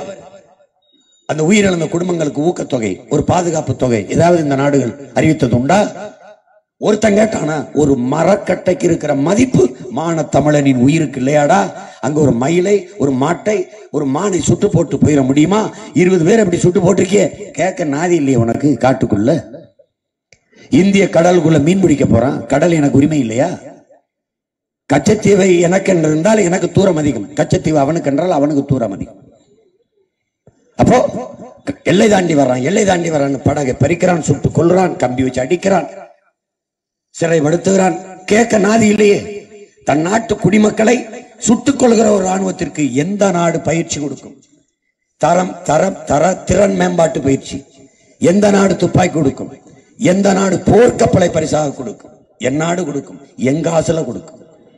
அந்த உயிரிழந்த குடும்பங்களுக்கு ஊக்கத்தொகை ஒரு பாதுகாப்பு தொகை ஏதாவது இந்த நாடுகள் அறிவித்தது உண்டா ஒருத்தன் கேட்டானா ஒரு மரக்கட்டைக்கு இருக்கிற மதிப்பு மான தமிழனின் உயிருக்கு இல்லையாடா அங்க ஒரு மயிலை ஒரு மாட்டை ஒரு மானை சுட்டு போட்டு போயிட முடியுமா இருபது பேர் அப்படி சுட்டு போட்டிருக்கியே கேட்க நாதி இல்லையே உனக்கு காட்டுக்குள்ள இந்திய கடலுக்குள்ள மீன் பிடிக்க போறான் கடல் எனக்கு உரிமை இல்லையா கச்சத்தீவை எனக்கு என்று இருந்தால் எனக்கு தூரம் அதிகம் கச்சத்தீவு அவனுக்கு என்றால் அவனுக்கு தூரம் அதிகம் அப்போ எல்லை தாண்டி வர்றான் எல்லை தாண்டி வர்றான் படகை பறிக்கிறான் சுட்டு கொல்றான் கம்பி வச்சு அடிக்கிறான் சிறைப்படுத்துகிறான் கேட்க நாதி இல்லையே தன் நாட்டு குடிமக்களை சுட்டுக் கொள்கிற ஒரு ராணுவத்திற்கு எந்த நாடு பயிற்சி கொடுக்கும் தரம் தரம் தர திறன் மேம்பாட்டு பயிற்சி எந்த நாடு துப்பாக்கி கொடுக்கும் எந்த நாடு போர்க்கப்பலை பரிசாக கொடுக்கும் என் நாடு கொடுக்கும் எங்க ஆசல கொடுக்கும்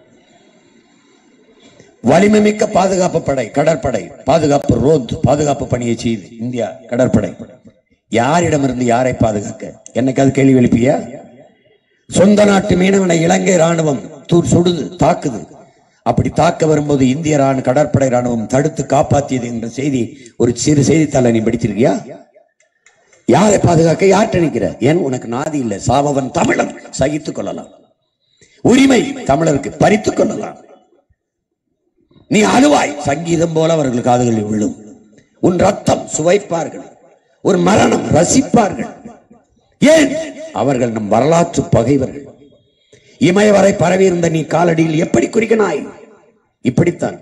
வலிமை மிக்க பாதுகாப்பு படை கடற்படை பாதுகாப்பு ரோத் பாதுகாப்பு பணியை செய்து இந்தியா கடற்படை யாரிடமிருந்து யாரை பாதுகாக்க என்னைக்காவது கேள்வி எழுப்பியா சொந்த நாட்டு மீனவனை இலங்கை ராணுவம் தூர் சுடுது தாக்குது அப்படி தாக்க வரும்போது இந்திய ராணுவ கடற்படை ராணுவம் தடுத்து காப்பாற்றியது என்ற செய்தி ஒரு சிறு செய்தித்தாளை நீ படிச்சிருக்கியா யாரை பாதுகாக்க யார்கிட்ட நிக்கிற ஏன் உனக்கு நாதி இல்லை சாவவன் தமிழன் சகித்துக் கொள்ளலாம் உரிமை தமிழருக்கு பறித்துக் கொள்ளலாம் நீ அழுவாய் சங்கீதம் போல அவர்கள் காதுகளில் விழும் உன் ரத்தம் சுவைப்பார்கள் ஒரு மரணம் ரசிப்பார்கள் ஏன் அவர்கள் நம் வரலாற்று பகைவர்கள் இமய வரை பரவி இருந்த நீ காலடியில் எப்படி குறிக்கனாய் இப்படித்தான்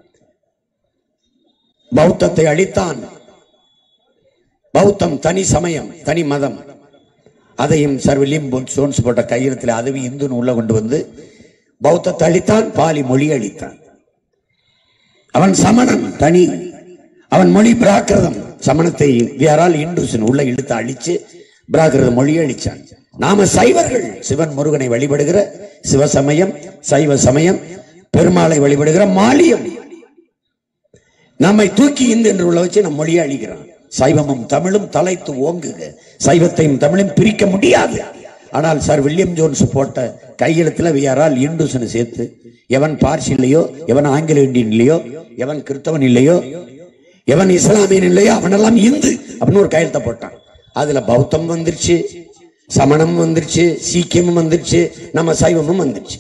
பௌத்தத்தை அழித்தான் பௌத்தம் தனி சமயம் தனி மதம் அதையும் சர் வில்லியம் சோன்ஸ் போட்ட கையெழுத்தில் அதுவும் இந்துன்னு உள்ள கொண்டு வந்து பௌத்தத்தை அழித்தான் பாலி மொழி அழித்தான் அவன் சமணன் தனி அவன் மொழி பிராகிருதம் சமணத்தை வேறால் இந்துசன் உள்ள இழுத்து அழிச்சு பிராகிருத மொழியை அழிச்சான் நாம சைவர்கள் சிவன் முருகனை வழிபடுகிற சிவசமயம் சைவ சமயம் பெருமாளை வழிபடுகிற மாலியம் நம்மை தூக்கி இந்து என்று உள்ள வச்சு நம் மொழியை அழிக்கிறான் சைவமும் தமிழும் தலைத்து ஓங்குக சைவத்தையும் தமிழையும் பிரிக்க முடியாது ஆனால் சார் வில்லியம் ஜோன்ஸ் போட்ட கையெழுத்துல வியாரால் இந்துசனை சேர்த்து எவன் பார்சி இல்லையோ எவன் ஆங்கில இந்தியன் இல்லையோ எவன் கிறிஸ்தவன் இல்லையோ எவன் இஸ்லாமியன் இல்லையோ அவனெல்லாம் இந்து அப்படின்னு ஒரு கையெழுத்த போட்டான் அதுல பௌத்தம் வந்துருச்சு சமணம் வந்துருச்சு சீக்கியமும் வந்துருச்சு நம்ம சைவமும் வந்துருச்சு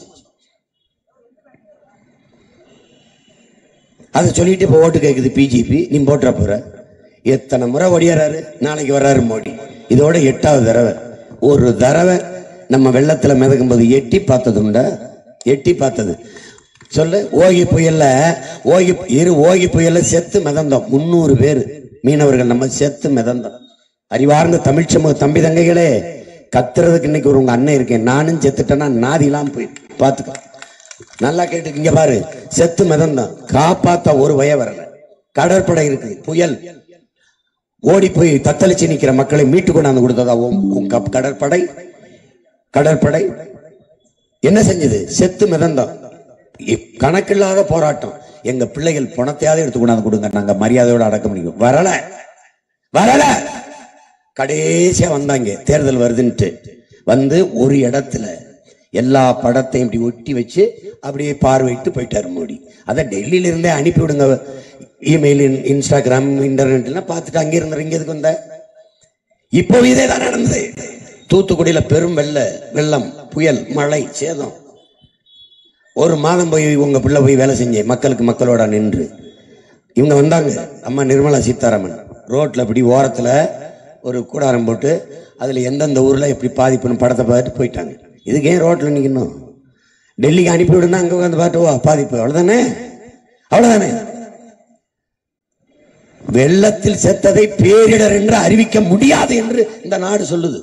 அதை சொல்லிட்டு இப்ப ஓட்டு கேக்குது பிஜேபி நீ போட்டுற போற எத்தனை முறை ஒடியாராரு நாளைக்கு வர்றாரு மோடி இதோட எட்டாவது தடவை ஒரு தடவை நம்ம வெள்ளத்துல மிதக்கும் போது எட்டி பார்த்ததுண்டா எட்டி பார்த்தது சொல்லு ஓகி புயல்ல ஓகி இரு ஓகி புயல்ல செத்து மிதந்தோம் முன்னூறு பேர் மீனவர்கள் நம்ம செத்து மிதந்தோம் அறிவார்ந்த தமிழ் சமூக தம்பி தங்கைகளே கத்துறதுக்கு இன்னைக்கு ஒரு உங்க அண்ணன் இருக்கேன் நானும் செத்துட்டேன்னா நாதிலாம் போய் பாத்துக்க நல்லா கேட்டு இங்க பாரு செத்து மிதந்தான் காப்பாத்த ஒரு வய வரல கடற்படை இருக்கு புயல் ஓடி போய் தத்தளிச்சு நிக்கிற மக்களை மீட்டு கொண்டாந்து கொடுத்ததா உன் உன் கப்- கடற்படை கடற்படை என்ன செஞ்சது செத்து மிதந்தோம் இ- கணக்கில்லாத போராட்டம் எங்க பிள்ளைகள் பணத்தையாவது எடுத்து கொண்டாந்து கொடுங்க நாங்க மரியாதையோட அடக்க முடியும் வரல வரல கடைசியா வந்தாங்க தேர்தல் வருதுன்ட்டு வந்து ஒரு இடத்துல எல்லா படத்தையும் இப்படி ஒட்டி வச்சு அப்படியே பார்வையிட்டு போயிட்டாரு மோடி அதை டெல்லியில இருந்தே அனுப்பி விடுங்க இமெயில் இன்ஸ்டாகிராம் இன்டர்நெட் எல்லாம் பார்த்துட்டு அங்கே இருந்த இங்க எதுக்கு வந்த இப்போ இதே தான் நடந்தது தூத்துக்குடியில பெரும் வெள்ள வெள்ளம் புயல் மழை சேதம் ஒரு மாதம் போய் உங்க பிள்ளை போய் வேலை செஞ்சேன் மக்களுக்கு மக்களோட நின்று இவங்க வந்தாங்க அம்மா நிர்மலா சீதாராமன் ரோட்ல இப்படி ஓரத்துல ஒரு கூடாரம் போட்டு அதுல எந்தெந்த ஊர்ல எப்படி பாதிப்புன்னு படத்தை பார்த்துட்டு போயிட்டாங்க இதுக்கு ஏன் ரோட்ல நிக்கணும் டெல்லிக்கு அனுப்பி விடுனா அங்க உட்காந்து பார்த்து வா பாதிப்பு அவ்வளவுதானே அவ்வளவுதானே வெள்ளத்தில் செத்ததை பேரிடர் என்று அறிவிக்க முடியாது என்று இந்த நாடு சொல்லுது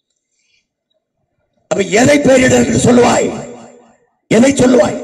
அப்ப எதை பேரிடர் என்று சொல்லுவாய் எதை சொல்லுவாய்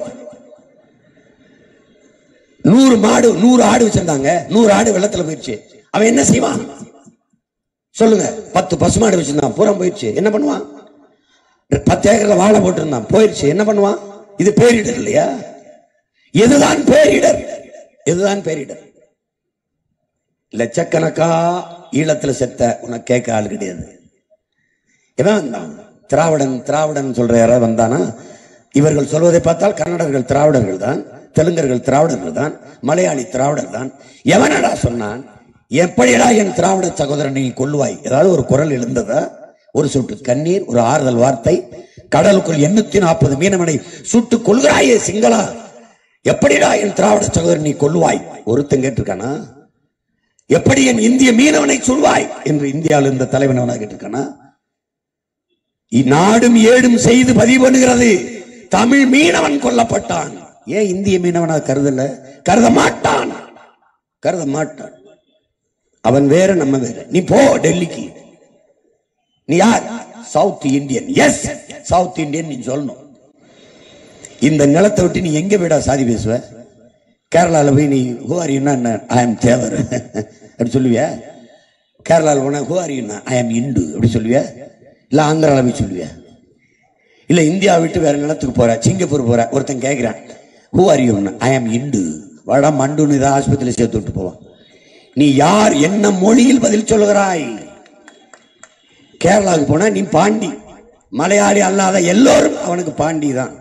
நூறு மாடு நூறு ஆடு வச்சிருந்தாங்க நூறு ஆடு வெள்ளத்துல போயிடுச்சு அவன் என்ன செய்வான் சொல்லுங்க பத்து பசுமாடு வச்சிருந்தான் பூரா போயிடுச்சு என்ன பண்ணுவான் பத்து ஏக்கர்ல வாழை போட்டிருந்தான் போயிடுச்சு என்ன பண்ணுவான் இது பேரிடர் இல்லையா எதுதான் பேரிடர் எதுதான் பேரிடர் லட்சக்கணக்கா ஈழத்துல செத்த உனக்கு கேட்க ஆள் கிடையாது எவன் வந்தான் திராவிடன் திராவிடன் சொல்ற யாராவது வந்தானா இவர்கள் சொல்வதை பார்த்தால் கன்னடர்கள் திராவிடர்கள் தான் தெலுங்கர்கள் திராவிடர்கள் தான் மலையாளி திராவிடர் தான் எவனடா சொன்னான் எப்படிடா என் திராவிட சகோதரனை நீ கொல்லுவாய் ஏதாவது ஒரு குரல் எழுந்ததா ஒரு சொட்டு கண்ணீர் ஒரு ஆறுதல் வார்த்தை கடலுக்குள் எண்ணூத்தி நாற்பது மீனவனை சுட்டு கொள்கிறாயே சிங்களா எப்படிடா என் திராவிட சகோதரன் நீ கொல்லுவாய் ஒருத்தன் கேட்டிருக்கானா எப்படி என் இந்திய மீனவனை சொல்வாய் என்று இந்தியாவில் இருந்த தலைவன் அவனா கேட்டிருக்கானா இந்நாடும் ஏடும் செய்து பதிவு பண்ணுகிறது தமிழ் மீனவன் கொல்லப்பட்டான் ஏன் இந்திய மீனவனா கருதல கருத மாட்டான் கருத மாட்டான் அவன் வேற நம்ம வேற நீ போ டெல்லிக்கு நீ யார் south Indian yes south Indian நீ சொல்லணும் இந்த நிலத்தை விட்டு நீ எங்க விடா சாதி பேசுவ கேரளால போய் நீ ஹூஆரியுன்னா என்ன ஐ எம் தேவர் அப்படி சொல்லுவியா கேரளாவில் போனா ஹூஆரியுன்னா ஐ எம் இந்து அப்படி சொல்லுவியா இல்ல ஆந்திரால போய் சொல்லுவியா இல்ல இந்தியா விட்டு வேற நிலத்துக்கு போற சிங்கப்பூர் போற ஒருத்தன் கேட்கிறான் ஹூ ஆர் யூ ஐ ஆம் இந்து வாடா மண்டுன்னு இதை ஆஸ்பத்திரி சேர்த்து விட்டு போவான் நீ யார் என்ன மொழியில் பதில் சொல்லுகிறாய் கேரளாவுக்கு போனா நீ பாண்டி மலையாளி அல்லாத எல்லோரும் அவனுக்கு பாண்டி தான்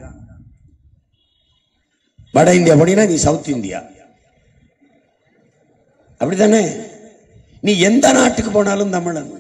வட இந்தியா போனீங்கன்னா நீ சவுத் இந்தியா அப்படித்தானே நீ எந்த நாட்டுக்கு போனாலும் தமிழன்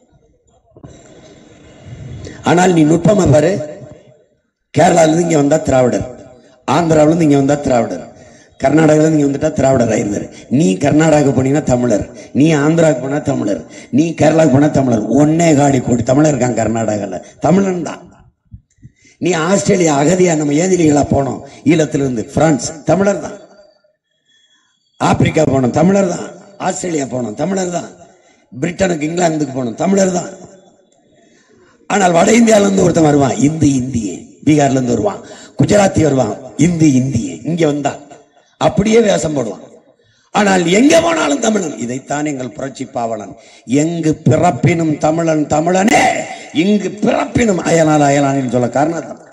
ஆனால் நீ நுட்பமா பாரு கேரளால இருந்து இங்க வந்தா திராவிடர் ஆந்திராவில இருந்து இங்க வந்தா திராவிடர் கர்நாடகால இருந்து இங்க வந்துட்டா திராவிடர் ஆயிருந்தாரு நீ கர்நாடகாவுக்கு போனீங்கன்னா தமிழர் நீ ஆந்திராவுக்கு போனா தமிழர் நீ கேரளாவுக்கு போனா தமிழர் ஒன்னே காடி கோடி தமிழர் இருக்கான் கர்நாடகால தமிழன் தான் நீ ஆஸ்திரேலியா அகதியா நம்ம ஏதிலிகளா போனோம் ஈழத்திலிருந்து பிரான்ஸ் தமிழர் தான் ஆப்பிரிக்கா போனோம் தமிழர் தான் ஆஸ்திரேலியா போனோம் தமிழர் தான் பிரிட்டனுக்கு இங்கிலாந்துக்கு போனோம் தமிழர் தான் ஆனால் வட இந்தியால இருந்து ஒருத்தன் வருவான் இந்து இந்திய பீகார்ல இருந்து வருவான் குஜராத்தி வருவான் இந்து இந்திய இங்க வந்தா அப்படியே வேஷம் போடுவான் ஆனால் எங்க போனாலும் தமிழன் இதைத்தான் எங்கள் புரட்சி பாவலன் எங்கு பிறப்பினும் தமிழன் தமிழனே இங்கு பிறப்பினும் அயலான் அயலானின்னு சொல்ல காரணம் தான்.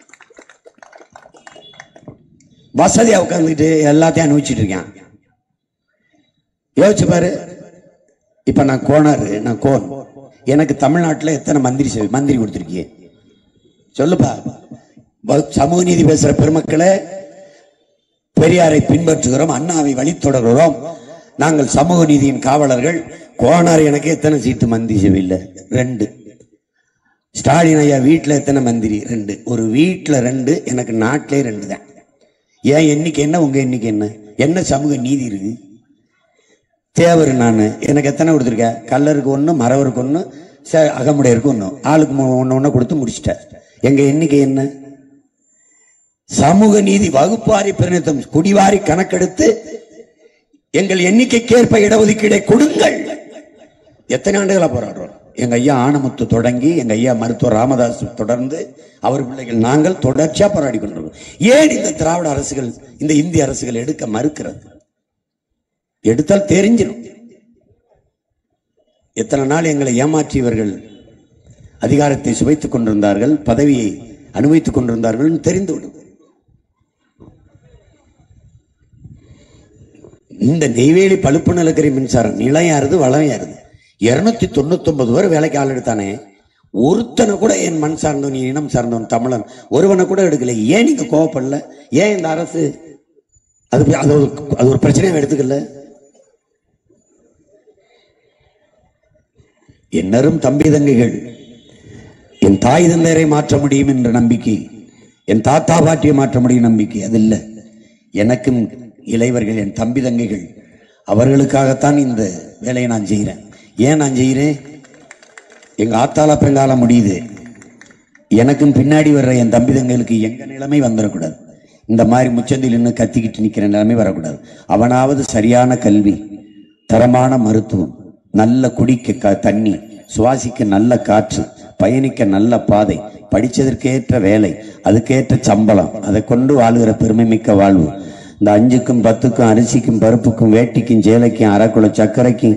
வசதியா உட்கார்ந்துட்டு எல்லாத்தையும் அனுபவிச்சுட்டு இருக்கான் யோசிச்சு பாரு இப்ப நான் கோனாரு நான் கோன் எனக்கு தமிழ்நாட்டுல எத்தனை மந்திரி சேவை மந்திரி கொடுத்துருக்கிய சொல்லுப்பா வ- சமூக நீதி பேசுற பெருமக்களே பெரியாரை பின்பற்றுகிறோம் அண்ணாவை வழித்தொடர்கிறோம் நாங்கள் சமூக நீதியின் காவலர்கள் கோனார் எனக்கு எத்தனை சீட்டு மந்திரி சேவை இல்லை ரெண்டு ஸ்டாலின் ஐயா வீட்டுல எத்தனை மந்திரி ரெண்டு ஒரு வீட்டுல ரெண்டு எனக்கு நாட்டிலே ரெண்டு தான் ஏன் எண்ணிக்கை என்ன உங்க எண்ணிக்கை என்ன என்ன சமூக நீதி இருக்கு தேவர் நான் எனக்கு எத்தனை கொடுத்துருக்க கல்லருக்கு ஒன்று மறவருக்கு ஒன்று ச அகமுடையருக்கு ஒன்று ஆளுக்கு ஒன்று ஒன்று கொடுத்து முடிச்சிட்டேன் எங்க எண்ணிக்கை என்ன சமூக நீதி வகுப்பாரி பிரதிநிதித்துவம் குடிவாரி கணக்கெடுத்து எங்கள் எண்ணிக்கைக்கேற்ப இடஒதுக்கீடை கொடுங்கள் எத்தனை ஆண்டுகளா போராடுறோம் எங்க ஐயா ஆனமுத்து தொடங்கி எங்க ஐயா மருத்துவர் ராமதாஸ் தொடர்ந்து அவர் பிள்ளைகள் நாங்கள் தொடர்ச்சியா போராடி கொண்டிருக்கோம் ஏன் இந்த திராவிட அரசுகள் இந்த இந்திய அரசுகள் எடுக்க மறுக்கிறது எடுத்தால் தெரிஞ்சிடும் எத்தனை நாள் எங்களை ஏமாற்றியவர்கள் அதிகாரத்தை சுவைத்துக் கொண்டிருந்தார்கள் பதவியை அனுபவித்துக் கொண்டிருந்தார்கள் தெரிந்துவிடும் இந்த நெய்வேலி பழுப்பு நிலக்கரி மின்சாரம் நிலையாருது வளமையாருது இருநூத்தி தொண்ணூத்தி ஒன்பது பேர் வேலைக்கு ஆள் எடுத்தானே ஒருத்தனை கூட என் மண் சார்ந்தவன் என் இனம் சார்ந்தவன் தமிழன் ஒருவனை கூட எடுக்கல ஏன் நீங்க கோவப்படல ஏன் இந்த அரசு அது அது ஒரு அது ஒரு பிரச்சனையை எடுத்துக்கல என்னரும் தம்பி தங்கைகள் என் தாய் தந்தையரை மாற்ற முடியும் என்ற நம்பிக்கை என் தாத்தா பாட்டியை மாற்ற முடியும் நம்பிக்கை அது இல்லை எனக்கும் இளையவர்கள் என் தம்பி தங்கைகள் அவர்களுக்காகத்தான் இந்த வேலையை நான் செய்கிறேன் ஏன் நான் செய்கிறேன் எங்க ஆத்தால பெங்கால முடியுது எனக்கும் பின்னாடி வர்ற என் தம்பி தங்களுக்கு எங்க நிலைமை வந்துடக்கூடாது இந்த மாதிரி முச்சந்தில் நின்று கத்திக்கிட்டு நிக்கிற நிலைமை வரக்கூடாது அவனாவது சரியான கல்வி தரமான மருத்துவம் நல்ல குடிக்க க- தண்ணி சுவாசிக்க நல்ல காற்று பயணிக்க நல்ல பாதை படிச்சதற்கேற்ற வேலை அதுக்கேற்ற சம்பளம் அதை கொண்டு வாழுகிற பெருமை மிக்க வாழ்வு இந்த அஞ்சுக்கும் பத்துக்கும் அரிசிக்கும் பருப்புக்கும் வேட்டிக்கும் சேலைக்கும் அரைக்குள்ள சர்க்கரைக்கும்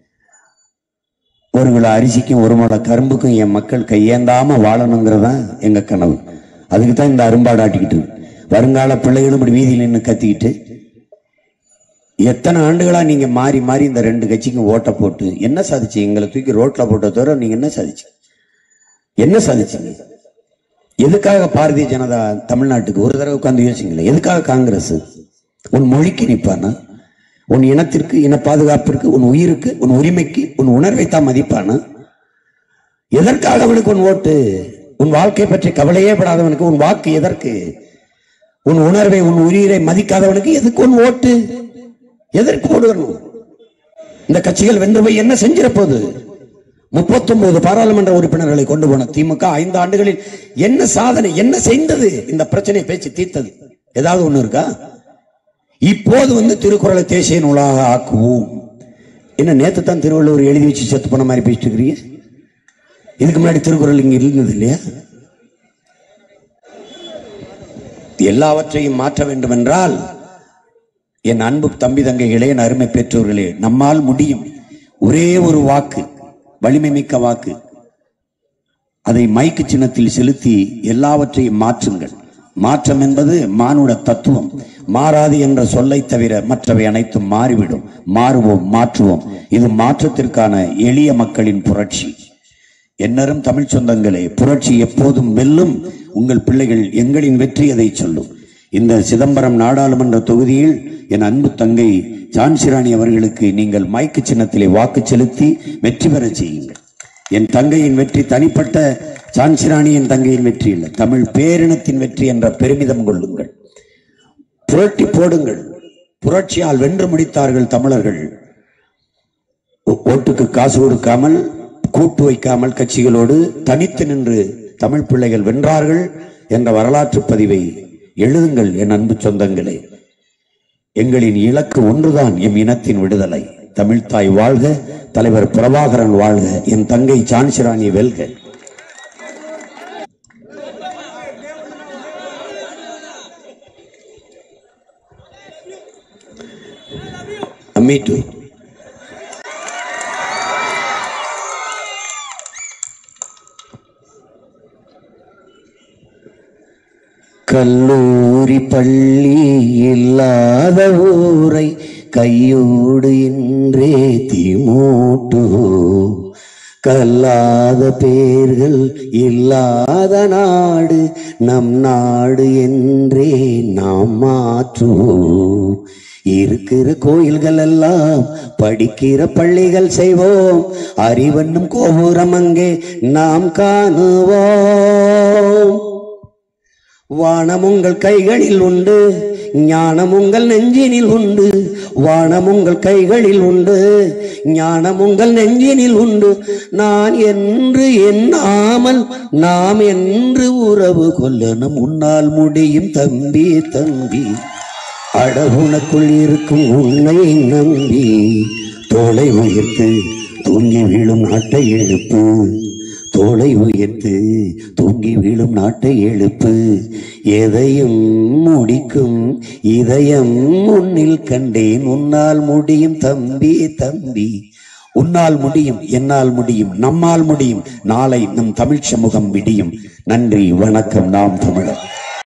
ஒரு கிலோ அரிசிக்கும் ஒரு முளை கரும்புக்கும் என் மக்கள் கையேந்தாம வாழணுங்கிறது தான் எங்க கனவு அதுக்கு தான் இந்த அரும்பாடாட்டிக்கிட்டு இருக்கு. வருங்கால பிள்ளைகளும் இப்படி வீதியில் நின்று கத்திக்கிட்டு எத்தனை ஆண்டுகளா நீங்க மாறி மாறி இந்த ரெண்டு கட்சிக்கும் ஓட்டை போட்டு என்ன சாதிச்சு எங்களை தூக்கி ரோட்ல போட்ட தவிர நீங்க என்ன சாதிச்சு என்ன சாதிச்சீங்க எதுக்காக பாரதிய ஜனதா தமிழ்நாட்டுக்கு ஒரு தடவை உட்கார்ந்து யோசிங்களேன் எதுக்காக காங்கிரஸ் உன் மொழிக்கு நிப்பானா உன் இனத்திற்கு இன பாதுகாப்பிற்கு உன் உயிருக்கு உன் உரிமைக்கு உன் உணர்வை தான் மதிப்பானா எதற்காக அவனுக்கு உன் ஓட்டு உன் வாழ்க்கை பற்றி கவலையே படாதவனுக்கு உன் வாக்கு எதற்கு உன் உணர்வை உன் உயிரை மதிக்காதவனுக்கு எதுக்கு உன் ஓட்டு எதற்கு போடுவணும் இந்த கட்சிகள் வென்று போய் என்ன செஞ்சிட போகுது முப்பத்தொன்பது பாராளுமன்ற உறுப்பினர்களை கொண்டு போன திமுக ஐந்து ஆண்டுகளில் என்ன சாதனை என்ன செய்தது இந்த பிரச்சனையை பேச்சு தீர்த்தது ஏதாவது ஒண்ணு இருக்கா இப்போது வந்து திருக்குறளை தேசிய நூலாக ஆக்குவோம் என்ன நேத்து தான் திருவள்ளுவர் எழுதி வச்சு செத்து போன மாதிரி பேசிட்டு இருக்கிறீங்க இதுக்கு முன்னாடி திருக்குறள் இங்க இருந்தது இல்லையா எல்லாவற்றையும் மாற்ற வேண்டும் என்றால் என் அன்பு தம்பி தங்கைகளே என் அருமை பெற்றோர்களே நம்மால் முடியும் ஒரே ஒரு வாக்கு வலிமை மிக்க வாக்கு அதை மைக்கு சின்னத்தில் செலுத்தி எல்லாவற்றையும் மாற்றுங்கள் மாற்றம் என்பது மானுட தத்துவம் மாறாது என்ற சொல்லை தவிர மற்றவை அனைத்தும் மாறிவிடும் மாறுவோம் மாற்றுவோம் இது மாற்றத்திற்கான எளிய மக்களின் புரட்சி என்னரும் தமிழ் சொந்தங்களே புரட்சி எப்போதும் வெல்லும் உங்கள் பிள்ளைகள் எங்களின் வெற்றி அதை சொல்லும் இந்த சிதம்பரம் நாடாளுமன்ற தொகுதியில் என் அன்பு தங்கை ஜான்சிராணி அவர்களுக்கு நீங்கள் மைக்கு சின்னத்திலே வாக்கு செலுத்தி வெற்றி பெறச் செய்யுங்கள் என் தங்கையின் வெற்றி தனிப்பட்ட ஜான்சிராணி என் தங்கையின் வெற்றி இல்லை தமிழ் பேரினத்தின் வெற்றி என்ற பெருமிதம் கொள்ளுங்கள் புரட்டி போடுங்கள் புரட்சியால் வென்று முடித்தார்கள் தமிழர்கள் ஓ- ஓட்டுக்கு காசு கொடுக்காமல் கூட்டு வைக்காமல் கட்சிகளோடு தனித்து நின்று தமிழ் பிள்ளைகள் வென்றார்கள் என்ற வரலாற்று பதிவை எழுதுங்கள் என் அன்பு சொந்தங்களே எங்களின் இலக்கு ஒன்றுதான் எம் இனத்தின் விடுதலை தமிழ்த்தாய் வாழ்க தலைவர் பிரபாகரன் வாழ்க என் தங்கை சான்சிராணி வெல்க Me too. கல்லூரி பள்ளி இல்லாத ஊரை கையோடு என்றே தீமூட்டு கல்லாத பேர்கள் இல்லாத நாடு நம் நாடு என்றே நாம் மாற்றுவோம் இருக்கிற கோயில்கள் எல்லாம் படிக்கிற பள்ளிகள் செய்வோம் அறிவென்னும் கோபுரம் அங்கே நாம் காணுவோம் வானம் உங்கள் கைகளில் உண்டு ஞானம் உங்கள் நெஞ்சினில் உண்டு வானம் உங்கள் கைகளில் உண்டு ஞானம் உங்கள் நெஞ்சினில் உண்டு நான் என்று எண்ணாமல் நாம் என்று உறவு கொள்ளணும் உன்னால் முடியும் தம்பி தம்பி அடகுனக்குள் இருக்கும் உன்னை நம்பி தோலை உயர்த்து தூங்கி வீழும் நாட்டை எழுப்பு தோலை உயர்த்து தூங்கி வீழும் நாட்டை எழுப்பு எதையும் முடிக்கும் இதயம் முன்னில் கண்டேன் உன்னால் முடியும் தம்பி தம்பி உன்னால் முடியும் என்னால் முடியும் நம்மால் முடியும் நாளை நம் தமிழ் சமூகம் விடியும் நன்றி வணக்கம் நாம் தமிழர்